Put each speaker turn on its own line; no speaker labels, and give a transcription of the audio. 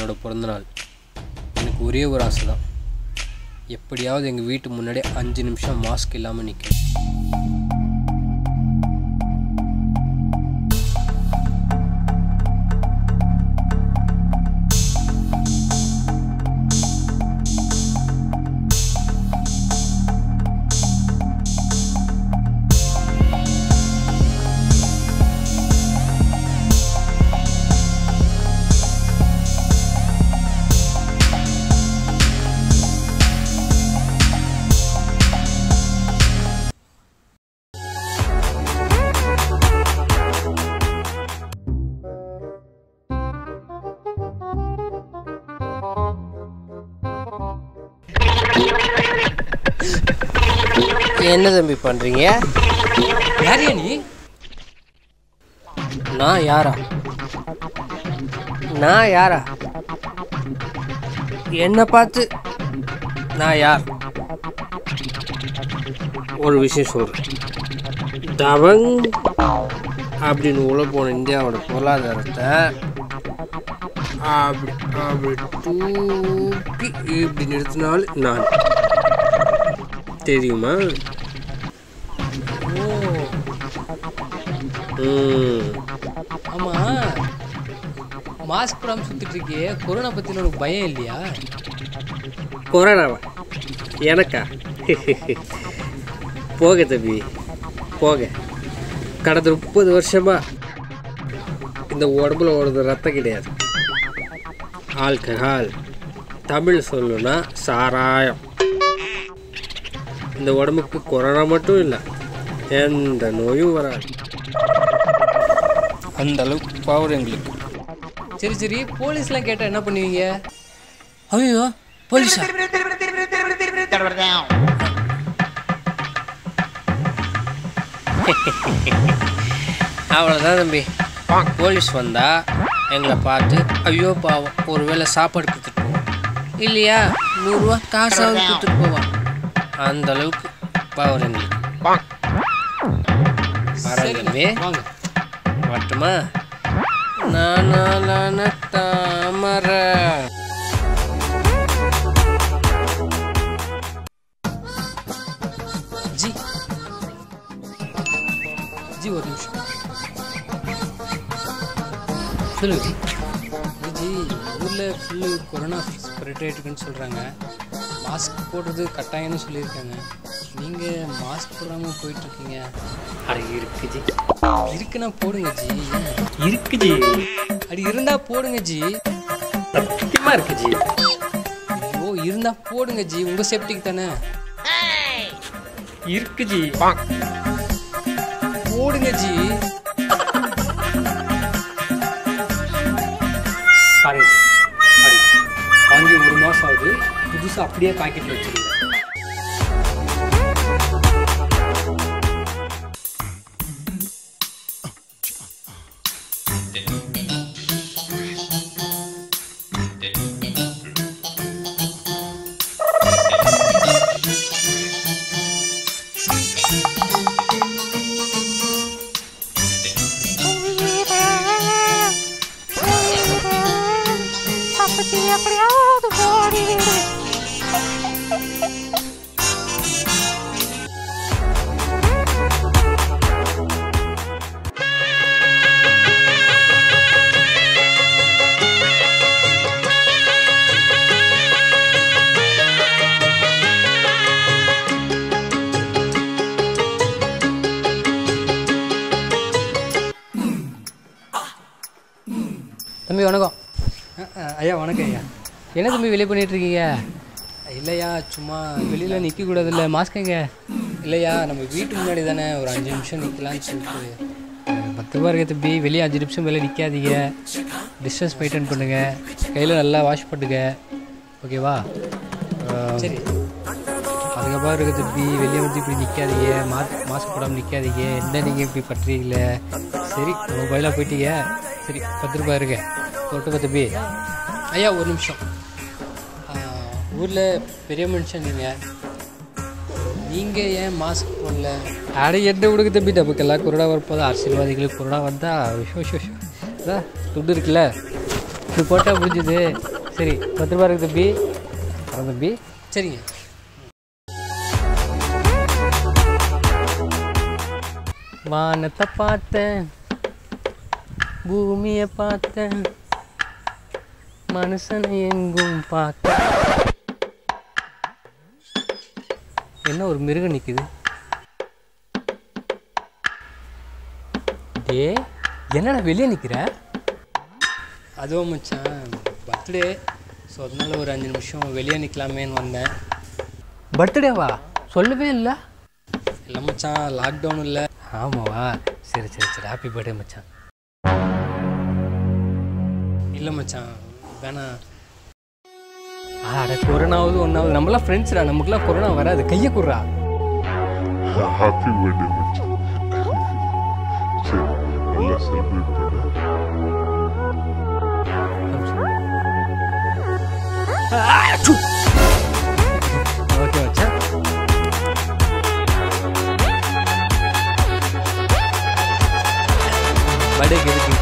என்னோட பிறந்தநாள் எனக்கு ஒரே ஒரு ஆசை தான் எப்படியாவது எங்கள் வீட்டு முன்னாடி அஞ்சு நிமிஷம் மாஸ்க் இல்லாமல் நிற்கணும் என்ன தம்பி பண்ணுறீங்க
யாரியா நீ
நான் யாரா நான் யாரா என்னை பார்த்து நான் யார் ஒரு விஷயம் சொல்கிறேன் தவங் அப்படின்னு உள்ள போன இந்தியாவோட பொருளாதாரத்தை அப்படி அப்படி தூக்கி இப்படி நிறுத்தினாலும் நான் தெரியுமா ம்
ஆமாம் மாஸ்க் போடாமல் சுற்றிட்டு இருக்கியே கொரோனா பற்றின உனக்கு பயம் இல்லையா
கொரோனாவா எனக்கா போக தம்பி போக கடந்த முப்பது வருஷமா இந்த உடம்புல ஓடுறது ரத்தம் கிடையாது ஆல்கஹால் தமிழ் சொல்லணும்னா சாராயம் இந்த உடம்புக்கு கொரோனா மட்டும் இல்லை எந்த நோயும் வராது அந்த அளவுக்கு பவர் எங்களுக்கு
சரி சரி போலீஸ்லாம் கேட்டால் என்ன பண்ணுவீங்க ஐயோ போலீஸா
அவ்வளோதான் தம்பி போலீஸ் வந்தா எங்களை பார்த்து ஐயோ பாவம் ஒருவேளை சாப்பாடு கொடுத்துட்டு போவோம் இல்லையா நூறுரூவா காசாவது கொடுத்துட்டு போவான் அந்த அளவுக்கு பவர் எங்களுக்கு வரேன் தம்பி
வாங்க
வரட்டுமா நானாலான தாமரை
ஜி ஜி ஒரு நிமிஷம் சொல்லுங்க ஜி ஜி ஊரில் ஃபுல்லு கொரோனா ஸ்ப்ரெட் ஆகிட்டுருக்குன்னு சொல்கிறாங்க மாஸ்க் போடுறது கட்டாயம்னு சொல்லியிருக்காங்க நீங்கள் மாஸ்க் போடாமல் போயிட்டுருக்கீங்க
அட இருக்கு ஜி
இருக்குன்னா போடுங்க ஜி
இருக்கு ஜி
அப்படி இருந்தால் போடுங்க ஜி
சத்தியமா இருக்கு ஜி
ஐயோ இருந்தால் போடுங்க ஜி உங்கள் சேஃப்டிக்கு தானே
இருக்கு ஜி
போடுங்க ஜி
பாருங்க ஜி பாருங்க வாங்கி ஒரு மாதம் ஆகுது புதுசாக அப்படியே பாக்கெட்டில் வச்சுருங்க
எப்படியாவது ஓடிவிடு
தம்பி வணக்கம் அஹ், அஹ், ஐயா வணக்கம் ஐயா என்ன தம்பி வெளியே பண்ணிட்டு இருக்கீங்க இல்லையா சும்மா வெளியில் நிற்கக்கூடாதுல்ல மாஸ்க் எங்க இல்லையா நம்ம வீட்டு முன்னாடி தானே ஒரு அஞ்சு நிமிஷம் நிற்கலான்னு சொல்லிட்டு அஹ், பத்து ரூபா இருக்க தம்பி வெளியே அஞ்சு நிமிஷம் வெளியே நிற்காதீங்க டிஸ்டன்ஸ் மெயின்டைன் பண்ணுங்க கையில் நல்லா வாஷ் பண்ணுங்க ஓகேவா சரி அதுக்கப்புறம் இருக்க தம்பி வெளியே வந்து இப்படி நிற்காதீங்க மாஸ்க் மாஸ்க் போடாமல் நிற்காதீங்க என்ன நீங்கள் இப்படி பண்ணுறீங்களே சரி மொபைலாக போயிட்டீங்க சரி பத்து ரூபாய் இருங்க போட்டு தம்பி ஐயா ஒரு நிமிஷம் ஊரில் பெரிய மனுஷன் நீங்கள் நீங்கள் ஏன் மாஸ்க் போடல அட என்ன விடுங்க தம்பி நமக்கெல்லாம் கொரோனா வரப்போது அரசியல்வாதிகளுக்கு கொரோனா வந்தால் விஷயம் விஷயம் அதான் துட்டு இருக்குல்ல இது போட்டால் முடிஞ்சுது சரி பத்து ரூபா இருக்கு தம்பி வர தம்பி
சரிங்க
வானத்தை பார்த்தேன் பூமியை பார்த்தேன் மனுஷனை எங்கும் பார்த்தேன் என்ன ஒரு மிருகம் நிற்குது டே என்னடா வெளியே நிற்கிற
அதுவும் மச்சான் பர்த்டே ஸோ அதனால ஒரு அஞ்சு நிமிஷம் வெளியே நிற்கலாமேன்னு வந்தேன்
பர்த்டேவா சொல்லவே இல்லை
இல்லை மச்சான் லாக்டவுன் இல்லை
ஆமாவா சரி சரி சரி ஹாப்பி பர்த்டே மச்சான்
இல்லை மச்சான் வேணாம்
ஆட கொரோனாவது ஒன்றாவது நம்மளாம் ஃப்ரெண்ட்ஸ்டா நமக்குலாம் கொரோனா வராது கையை குடுறா
ஹாப்பி பர்த்டே மச்சான் சரி நல்லா செலிப்ரேட் பண்ணு
ஓகே மச்சான் பர்த்டேக்கு எதுக்கு